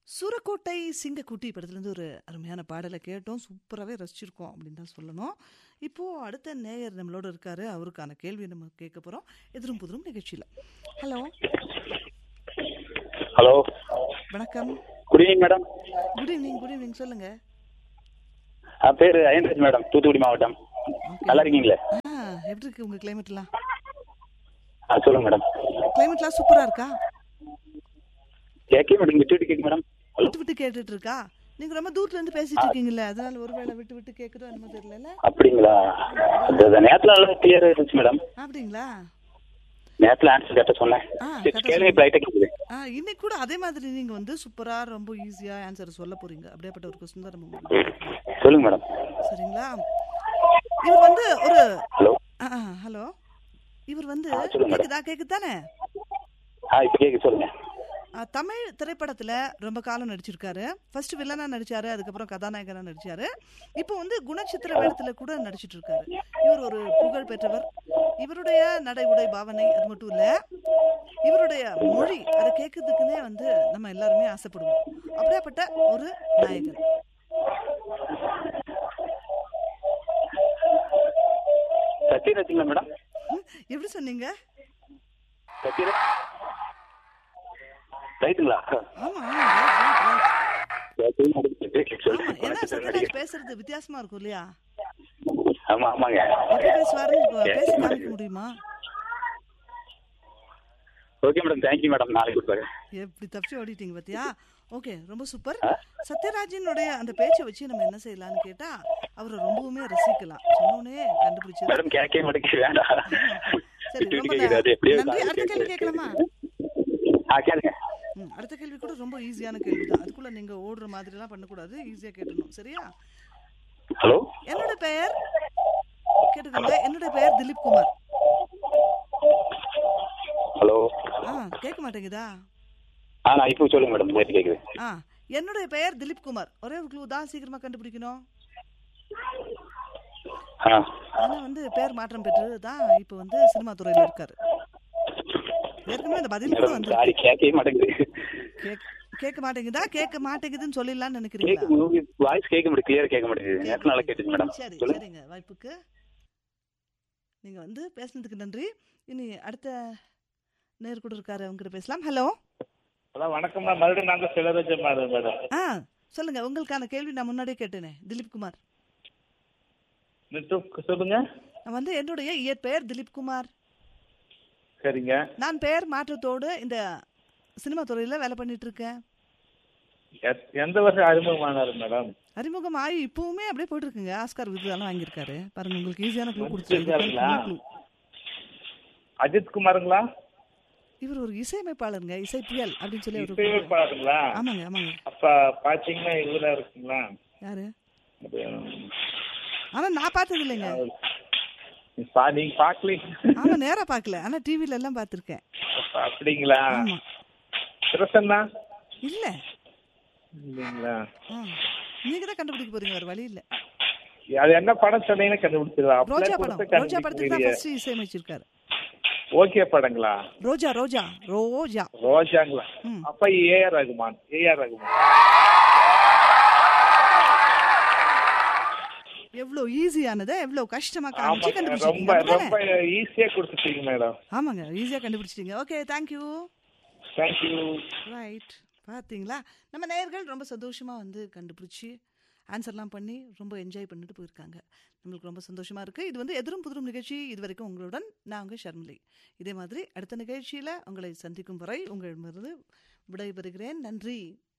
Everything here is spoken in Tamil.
சூரக்கோட்டை சிங்கக்குட்டி படத்துலேருந்து ஒரு அருமையான பாடலை கேட்டோம் சூப்பராகவே ரசிச்சிருக்கோம் அப்படின்னு தான் சொல்லணும் இப்போது அடுத்த நேயர் நம்மளோட இருக்காரு அவருக்கான கேள்வி நம்ம கேட்க போகிறோம் எதிரும் புதிரும் நிகழ்ச்சியில் ஹலோ ஹலோ வணக்கம் good evening madam good evening good evening சொல்லுங்கள் என் பேர் அயன்ராஜ் மேடம் தூத்துக்குடி மாவட்டம் நல்லா இருக்கீங்களே ஆ எப்படி இருக்கு உங்கள் கிளைமேட்லாம் ஆ சொல்லுங்க மேடம் கிளைமேட்லாம் சூப்பராக இருக்கா கேட்க மேடம் விட்டு விட்டு கேட்க மேடம் ஹலோ விட்டு விட்டு கேட்டுட்டு இருக்கா நீங்கள் ரொம்ப தூரத்துல இருந்து பேசிட்டு இருக்கீங்கல்ல அதனால ஒருவேளை விட்டு விட்டு கேட்குதோ என்னமோ தெரியல அப்படிங்களா அது நேரத்தில் நல்லா கிளியரா இருந்துச்சு மேடம் அப்படிங்களா நேரத்தில் ஆன்சர் கரெக்டாக சொன்னேன் ஆ, சரி, correct ஆ கேளுங்க இப்போ லைட்டாக கேட்குது ஆ இன்னைக்கு கூட அதே மாதிரி நீங்க வந்து சூப்பரா ரொம்ப ஈஸியா ஆன்சர் சொல்ல போறீங்க அப்படியேப்பட்ட ஒரு கொஸ்டின் தான் நம்ம உங்களுக்கு சொல்லுங்க மேடம் சரிங்களா இவர் வந்து ஒரு ஹலோ ஹலோ இவர் வந்து ஆ, சொல்லுங்க மேடம். கேக்குதா கேக்குதானே ஆ இப்போ கேட்க சொல்லுங்க ஆ, தமிழ் திரைப்படத்துல ரொம்ப காலம் நடிச்சிருக்காரு ஃபர்ஸ்ட் வில்லனா நடிச்சாரு அதுக்கப்புறம் கதாநாயகனா நடிச்சாரு இப்போ வந்து குணச்சித்திர வேடத்துல கூட நடிச்சிட்டு இருக்காரு இவர் ஒரு புகழ் பெற்றவர் இவருடைய நடை உடை பாவனை அது மட்டும் இல்ல இவருடைய மொழி அதை கேட்கறதுக்குன்னே வந்து நம்ம எல்லாருமே ஆசைப்படுவோம் அப்படியாப்பட்ட ஒரு நாயகன் சத்யராஜுங்களா மேடம் ம், எப்படி சொன்னீங்க சத்யராஜ் ரைட்டுங்களா ஆமா ஆமா, right, right, right. ஆமா ஏன்னா சொல்லுங்க சத்யராஜ் பேசுறது வித்தியாசமா இருக்கும் இல்லையா ஆமா ஆமாங்க எப்படி பேசுவாருன்னு பேசி காமிக்க முடியுமா ஓகே மேடம் தேங்க்யூ மேடம் நாளைக்கு கொடுப்பாரு எப்படி தப்பிச்சு ஓடிட்டீங்க பாத்தியா ஓகே ரொம்ப சூப்பர் சத்யராஜனுடைய அந்த பேச்சை வச்சு நம்ம என்ன செய்யலாம்னு கேட்டா அவரை ரொம்பவுமே ரசிக்கலாம் சொன்னோனே கண்டுபிடிச்சது மேடம் கேட்கவே மாட்டேங்குது வேண்டாம் சரி விட்டு ரொம்ப விட்டு கேட்குது அது எப்படியோ நன்றி காது அடுத்த கேள்வி கேட்குது. கேட்கலாமா ஆ கேளுங்க ம், அடுத்த கேள்வி கூட ரொம்ப ஈஸியான கேள்வி தான் அதுக்குள்ள நீங்க ஓடுற மாதிரி எல்லாம் பண்ணக்கூடாது ஈஸியா கேட்டணும் சரியா ஹலோ என்னோட பெயர் கேட்டுக்கோங்க என்னோட பெயர் திலீப் குமார் ஹலோ ஆ கேட்க மாட்டேங்குதா ஆ நான் இப்போ சொல்லுங்க மேடம் நேற்று கேட்குது ஆ என்னுடைய பெயர் திலீப் குமார் ஒரே ஒரு க்ளூ தான் சீக்கிரமா கண்டுபிடிக்கணும் ஆ ஆனா வந்து பேர் மாற்றம் பெற்று தான் இப்போ வந்து சினிமா துறையில இருக்காரு ஏற்கனவே அந்த பதில் கூட மேடம் வந்து சாரி கேட்கவே மாட்டேங்குது கேக்- கேட்க மாட்டேங்குதா கேட்க மாட்டேங்குதுன்னு சொல்லிடலாம்னு நினைக்கிறீங்களா கேட்க உங்க வாய்ஸ் கேட்க முடியும் கிளியரா கேட்க மாட்டேங்குது நேற்று நல்லா கேட்டுச்சு மேடம் சரி சொல்லுங்க சரிங்க வாய்ப்புக்கு நீங்க வந்து பேசுனதுக்கு நன்றி இனி அடுத்த நேர் கூட இருக்காரு அவங்க கிட்ட பேசலாம் ஹலோ ஹலோ வணக்கம் நான் மறுபடியும் நான் தான் சிலரஜன் மேடம் மேடம் ஆ சொல்லுங்க உங்களுக்கான கேள்வி நான் முன்னாடியே கேட்டேனே திலீப் குமார் நெட்டு சொல்லுங்க நான் வந்து என்னுடைய இயற்பெயர் திலீப் குமார் சரிங்க நான் பெயர் மாற்றத்தோடு இந்த சினிமா துறையில வேலை பண்ணிட்டு இருக்கேன் எத்- எந்த வருஷம் அறிமுகமானாரு மேடம் அறிமுகம் ஆகி இப்பவுமே அப்படியே போயிட்டு இருக்குங்க ஆஸ்கார் விருதெல்லாம் வாங்கியிருக்காரு பாருங்க உங்களுக்கு ஈஸியான க்ளூ முடிச்சிருக்காருங்களா? கொடுத்துருக்காரு அஜித் குமாருங்களா இவர் ஒரு இசையமைப்பாளருங்க இசை புயல் அப்படின்னு சொல்லி ஒரு இசையமைப்பாளருங்களா ஆமாங்க ஆமாங்க அப்ப பாத்தீங்கன்னா இவரா இருக்குங்களா யாரு அது, ஆனா நான் பார்த்தது இல்லைங்க பா- நீங்க பாக்கலீங்க ஆமா நேரா பார்க்கல ஆனா டிவில எல்லாம் பார்த்திருக்கேன் அப்ப அப்படிங்களா ஆமா பிரசன்னா இல்ல இல்லைங்களா ஆ. நீங்க தான் கண்டுபிடிக்க போறீங்க வேற வழி இல்ல அது என்ன படம் சொன்னீங்கன்னா கண்டுபிடிச்சிடலாம் ரோஜா அப்படியே படம் கொடுத்து ரோஜா படத்துக்கு தான் கண்டுபிடிக்கிறீங்க. ஃபர்ஸ்ட் இசையமைச்சிருக்காரு ஓகே படங்களா ரோஜா ரோஜா ரோஜா ரோஜாங்களா ம். அப்ப ஏஆர் ரகுமான் ஏஆர் ரகுமான் எவ்வளவு ஈஸியானதை எவ்வளவு கஷ்டமா காமிச்சு ஆமாங்க, ரொம்ப கண்டுபிடிச்சிருக்கீங்க ரொம்ப ஈஸியா கொடுத்துட்டீங்க மேடம் ஆமாங்க ஈஸியா கண்டுபிடிச்சிட்டீங்க ஓகே தேங்க்யூ தேங்க்யூ ரைட் பார்த்தீங்களா நம்ம நேயர்கள் ரொம்ப சந்தோஷமா வந்து கண்டுபிடிச்சி ஆன்சர்லாம் பண்ணி ரொம்ப என்ஜாய் பண்ணிட்டு போயிருக்காங்க நம்மளுக்கு ரொம்ப சந்தோஷமா இருக்கு இது வந்து எதிரும் புதிரும் நிகழ்ச்சி இது வரைக்கும் உங்களுடன் நான் உங்க ஷர்மிளி இதே மாதிரி அடுத்த நிகழ்ச்சியில உங்களை சந்திக்கும் வரை உங்களிடமிருந்து விடைபெறுகிறேன் நன்றி